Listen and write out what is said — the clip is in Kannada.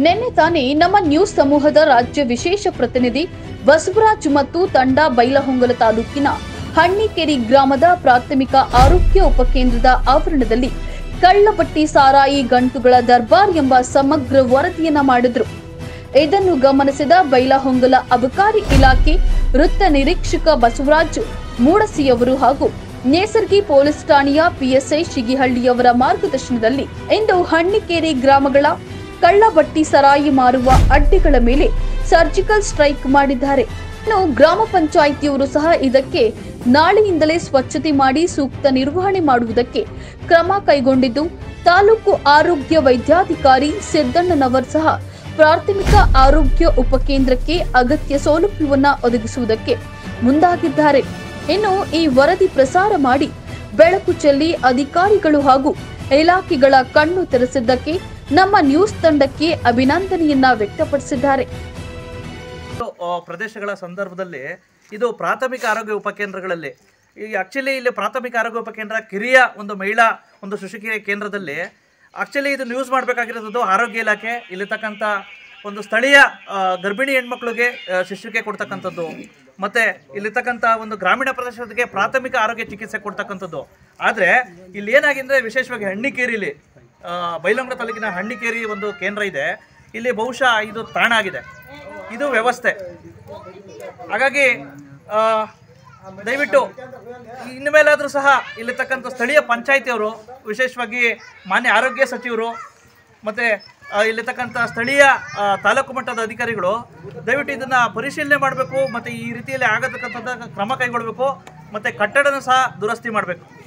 ನಿನ್ನೆ ತಾನೇ ನಮ್ಮ ನ್ಯೂಸ್ ಸಮೂಹದ ರಾಜ್ಯ ವಿಶೇಷ ಪ್ರತಿನಿಧಿ ಬಸವರಾಜ್ ಮತ್ತು ತಂಡ ಬೈಲಹೊಂಗಲ ತಾಲೂಕಿನ ಹಣ್ಣಿಕೆರಿ ಗ್ರಾಮದ ಪ್ರಾಥಮಿಕ ಆರೋಗ್ಯ ಉಪಕೇಂದ್ರದ ಆವರಣದಲ್ಲಿ ಕಳ್ಳಬಟ್ಟಿ ಸಾರಾಯಿ ಗಂಟುಗಳ ದರ್ಬಾರ್ ಎಂಬ ಸಮಗ್ರ ವರದಿಯನ್ನ ಮಾಡಿದ್ರು ಇದನ್ನು ಗಮನಿಸಿದ ಬೈಲಹೊಂಗಲ ಅಬಕಾರಿ ಇಲಾಖೆ ವೃತ್ತ ನಿರೀಕ್ಷಕ ಬಸವರಾಜ್ ಮೂಡಸಿಯವರು ಹಾಗೂ ನೇಸರ್ಗಿ ಪೊಲೀಸ್ ಠಾಣೆಯ ಪಿಎಸ್ಐ ಶಿಗಿಹಳ್ಳಿಯವರ ಮಾರ್ಗದರ್ಶನದಲ್ಲಿ ಇಂದು ಹಣ್ಣಿಕೇರಿ ಗ್ರಾಮಗಳ ಕಳ್ಳಬಟ್ಟಿ ಸರಾಯಿ ಮಾರುವ ಅಡ್ಡಿಗಳ ಮೇಲೆ ಸರ್ಜಿಕಲ್ ಸ್ಟ್ರೈಕ್ ಮಾಡಿದ್ದಾರೆ ಇನ್ನು ಗ್ರಾಮ ಪಂಚಾಯಿತಿಯವರು ಸಹ ಇದಕ್ಕೆ ನಾಳೆಯಿಂದಲೇ ಸ್ವಚ್ಛತೆ ಮಾಡಿ ಸೂಕ್ತ ನಿರ್ವಹಣೆ ಮಾಡುವುದಕ್ಕೆ ಕ್ರಮ ಕೈಗೊಂಡಿದ್ದು ತಾಲೂಕು ಆರೋಗ್ಯ ವೈದ್ಯಾಧಿಕಾರಿ ಸಿದ್ದಣ್ಣನವರ್ ಸಹ ಪ್ರಾಥಮಿಕ ಆರೋಗ್ಯ ಉಪಕೇಂದ್ರಕ್ಕೆ ಅಗತ್ಯ ಸೌಲಭ್ಯವನ್ನ ಒದಗಿಸುವುದಕ್ಕೆ ಮುಂದಾಗಿದ್ದಾರೆ ಇನ್ನು ಈ ವರದಿ ಪ್ರಸಾರ ಮಾಡಿ ಬೆಳಕು ಚೆಲ್ಲಿ ಅಧಿಕಾರಿಗಳು ಹಾಗೂ ಇಲಾಖೆಗಳ ಕಣ್ಣು ತೆರೆಸಿದ್ದಕ್ಕೆ ನಮ್ಮ ನ್ಯೂಸ್ ತಂಡಕ್ಕೆ ಅಭಿನಂದನೆಯನ್ನ ವ್ಯಕ್ತಪಡಿಸಿದ್ದಾರೆ ಇದು, ಆ, ಪ್ರದೇಶಗಳ ಸಂದರ್ಭದಲ್ಲಿ ಇದು ಪ್ರಾಥಮಿಕ ಆರೋಗ್ಯ ಉಪಕೇಂದ್ರಗಳಲ್ಲಿ ಈ ಆಕ್ಚುಲಿ ಇಲ್ಲಿ ಪ್ರಾಥಮಿಕ ಆರೋಗ್ಯ ಉಪಕೇಂದ್ರ ಕಿರಿಯ ಒಂದು ಮಹಿಳಾ ಒಂದು ಶಿಶುಕಿರಿಯ ಕೇಂದ್ರದಲ್ಲಿ ಆಕ್ಚುಲಿ ಇದನ್ನು ಯೂಸ್ ಮಾಡಬೇಕಾಗಿರೋದು ಆರೋಗ್ಯ ಇಲಾಖೆ ಇಲ್ಲಿರ್ತಕ್ಕಂಥ ಒಂದು ಸ್ಥಳೀಯ ಆ, ಗರ್ಭಿಣಿ ಹೆಣ್ಮಕ್ಳಿಗೆ ಆ, ಶಿಶುಕೆ ಕೊಡ್ತಕ್ಕಂಥದ್ದು ಮತ್ತೆ ಇಲ್ಲಿರ್ತಕ್ಕಂಥ ಒಂದು ಗ್ರಾಮೀಣ ಪ್ರದೇಶಕ್ಕೆ ಪ್ರಾಥಮಿಕ ಆರೋಗ್ಯ ಚಿಕಿತ್ಸೆ ಕೊಡ್ತಕ್ಕಂಥದ್ದು ಆದರೆ ಇಲ್ಲಿ ಏನಾಗಿದೆ ವಿಶೇಷವಾಗಿ ಹಣ್ಣಿಕೇರಿಲಿ ಆ, ಬೈಲಹೊಂಗಲ ತಾಲೂಕಿನ ಹಣ್ಣಿಕೇರಿ ಒಂದು ಕೇಂದ್ರ ಇದೆ ಇಲ್ಲಿ ಬಹುಶಃ ಇದು ತಾಣ ಆಗಿದೆ ಇದು ವ್ಯವಸ್ಥೆ ಹಾಗಾಗಿ ಆ, ದಯವಿಟ್ಟು ಇನ್ನು ಮೇಲಾದರೂ ಸಹ ಇಲ್ಲಿರ್ತಕ್ಕಂಥ ಸ್ಥಳೀಯ ಪಂಚಾಯಿತಿಯವರು ವಿಶೇಷವಾಗಿ ಮಾನ್ಯ ಆರೋಗ್ಯ ಸಚಿವರು ಮತ್ತು ಇಲ್ಲಿರ್ತಕ್ಕಂಥ ಸ್ಥಳೀಯ ಆ, ತಾಲೂಕು ಮಟ್ಟದ ಅಧಿಕಾರಿಗಳು ದಯವಿಟ್ಟು ಇದನ್ನು ಪರಿಶೀಲನೆ ಮಾಡಬೇಕು ಮತ್ತು ಈ ರೀತಿಯಲ್ಲಿ ಆಗತಕ್ಕಂಥದ್ದು ಕ್ರಮ ಕೈಗೊಳ್ಳಬೇಕು ಮತ್ತು ಕಟ್ಟಡನ ಸಹ ದುರಸ್ತಿ ಮಾಡಬೇಕು